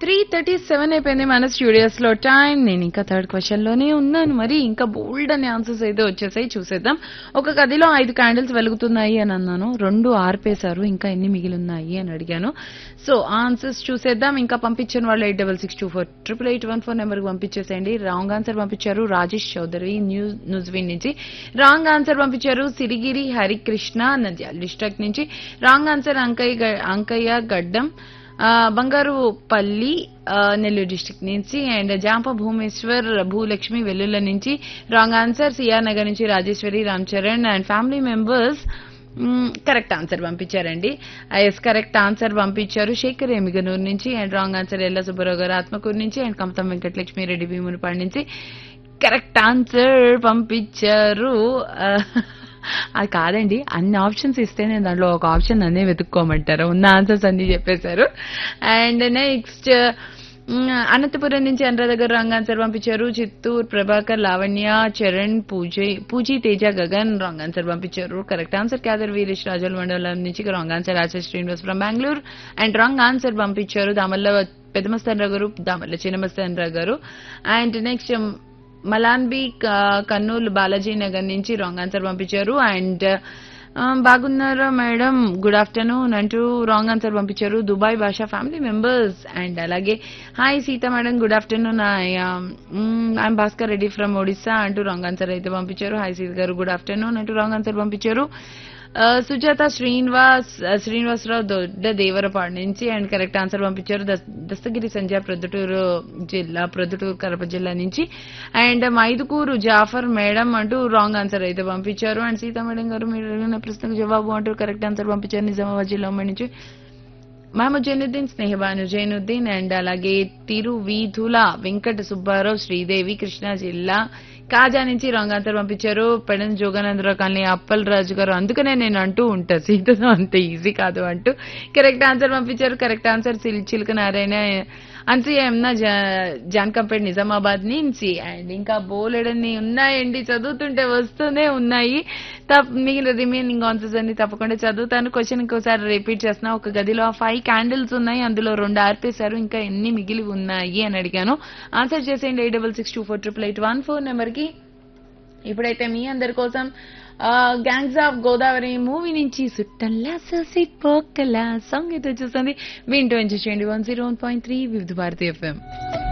three thirty seven అయిపోయింది మన studios లో టైం నేను ఇంకా థర్డ్ క్వశ్చన్ లోనే ఉన్నాను మరి ఇంకా బోల్డ్ అనే ఆన్సర్స్ అయితే వచ్చేసాయి చూసేద్దాం ఒక గదిలో ఐదు క్యాండిల్స్ వెలుగుతున్నాయి అని అన్నాను రెండు ఆర్పేశారు ఇంకా ఎన్ని మిగిలి ఉన్నాయి అని అడిగాను సో ఆన్సర్స్ చూసేద్దాం ఇంకా పంపించిన వాళ్ళు eight double six two four triple eight one four number పంపించేసేయండి రాంగ్ ఆన్సర్ పంపించారు రాజేష్ చౌదరి న్యూస్ న్యూస్విన్ నుంచి రాంగ్ ఆన్సర్ పంపించారు సిరిగిరి హరికృష్ణ నంద్యాల డిస్ట్రిక్ట్ నుంచి రాంగ్ ఆన్సర్ అంకయ్య గ- అంకయ్య గడ్డం ఆ, బంగారు పల్లి ఆ, నెల్లూరు డిస్టిక్ నుంచి అండ్ జాంప భూమేశ్వర్ భూలక్ష్మి వెల్లుల్ల నుంచి రాంగ్ ఆన్సర్ సిఆర్ నగర్ నుంచి Rajeshwari Ram Charan and family members correct answer పంపించారండి ఎస్ కరెక్ట్ ఆన్సర్ పంపించారు శేఖర్ ఎమిగనూరు నుంచి అండ్ రాంగ్ ఆన్సర్ ఎల్ల సుబ్బారావు గారు ఆత్మకూరు నుంచి అండ్ కమతం వెంకటలక్ష్మి రెడ్డి భీమునిపాడు నుంచి కరెక్ట్ ఆన్సర్ పంపించారు ఆ, అది కాదండి అన్ని ఆప్షన్స్ ఇస్తే నేను దాంట్లో ఒక ఆప్షన్ అన్నీ వెతుక్కోమంటారు ఉన్న ఆన్సర్స్ అన్ని చెప్పేశారు అండ్ నెక్స్ట్ అనంతపురం నుంచి అనురాధ గారు రాంగ్ ఆన్సర్ పంపించారు చిత్తూరు ప్రభాకర్ లావణ్య చరణ్ పూజ పూజీ తేజ గగన్ రాంగ్ ఆన్సర్ పంపించారు కరెక్ట్ ఆన్సర్ క్యాదర్ వీరేష్ రాజోల్ మండలం నుంచి wrong answer Acharya Srinivas from Bengaluru and wrong answer పంపించారు దామల్ల పెద్దమస్తానరావు గారు దామల్ల చిన్నమస్తానరావు గారు అండ్ నెక్స్ట్ మలాన్బి క- కర్నూలు బాలాజీ నగర్ నుంచి రాంగ్ ఆన్సర్ పంపించారు అండ్ ఆ, బాగున్నారా మేడం గుడ్ ఆఫ్టర్నూన్ అంటూ రాంగ్ ఆన్సర్ పంపించారు Dubai Basha family members and అలాగే hi Sita madam good afternoon I'm Bhaskar Reddy from Odisha అంటూ రాంగ్ ఆన్సర్ అయితే పంపించారు హాయ్ సీత గారు గుడ్ ఆఫ్టర్నూన్ అంటూ రాంగ్ ఆన్సర్ పంపించారు ఆ, సుజాత శ్రీనివాస్ ఆ, శ్రీనివాసరావు దొడ్డ దేవరపాడు నుంచి అండ్ కరెక్ట్ ఆన్సర్ పంపించారు దస్- దస్తగిరి సంజయ్ ప్రొద్దుటూరు జిల్లా ప్రొద్దుటూరు కడప జిల్లా నుంచి అండ్ మైదుకూరు జాఫర్ మేడం అంటూ రాంగ్ ఆన్సర్ అయితే పంపించారు అండ్ సీతా మేడం గారు మీరు అడిగిన ప్రశ్నకు జవాబు అంటూ కరెక్ట్ ఆన్సర్ పంపించారు నిజామాబాద్ జిల్లా ఉమ్మడి నుంచి మహమ్మద్ జైనుద్దీన్ స్నేహబాను జైనుద్దీన్ అండ్ అలాగే తిరువీధుల వెంకట సుబ్బారావు శ్రీదేవి కృష్ణా జిల్లా కాజా నుంచి రాంగ్ ఆన్సర్ పంపించారు పెడన్ జోగానందరావు కాలనీ అప్పల్ రాజు గారు అందుకనే నేను అంటూ ఉంటా సీతతో అంత ఈజీ కాదు అంటూ కరెక్ట్ ఆన్సర్ పంపించారు కరెక్ట్ ఆన్సర్ చిలుక నారాయణ అన్సీఎంన జాన్కంపేట్ నిజామాబాద్ నుంచి అండ్ ఇంకా బోలెడన్ని ఉన్నాయండి చదువుతుంటే వస్తూనే ఉన్నాయి తప్ మిగిలిన రిమైనింగ్ ఆన్సర్స్ అన్ని తప్పకుండా చదువుతాను క్వశ్చన్ ఇంకోసారి రిపీట్ చేస్తున్నా ఒక గదిలో ఫైవ్ క్యాండిల్స్ ఉన్నాయి అందులో రెండు ఆర్పేశారు ఇంకా ఎన్ని మిగిలి ఉన్నాయి అని అడిగాను ఆన్సర్ చేసేయండి eight double six two four triple eight one four నెంబర్కి ఇప్పుడైతే మీ అందరి కోసం గ్యాంగ్స్ ఆఫ్ గోదావరి మూవీ నుంచి సుట్టల్లా ససి పోకలా సాంగ్ అయితే వచ్చేస్తుంది వింటూ ఎంజాయ్ చేయండి one zero one point three Vividh Bharati FM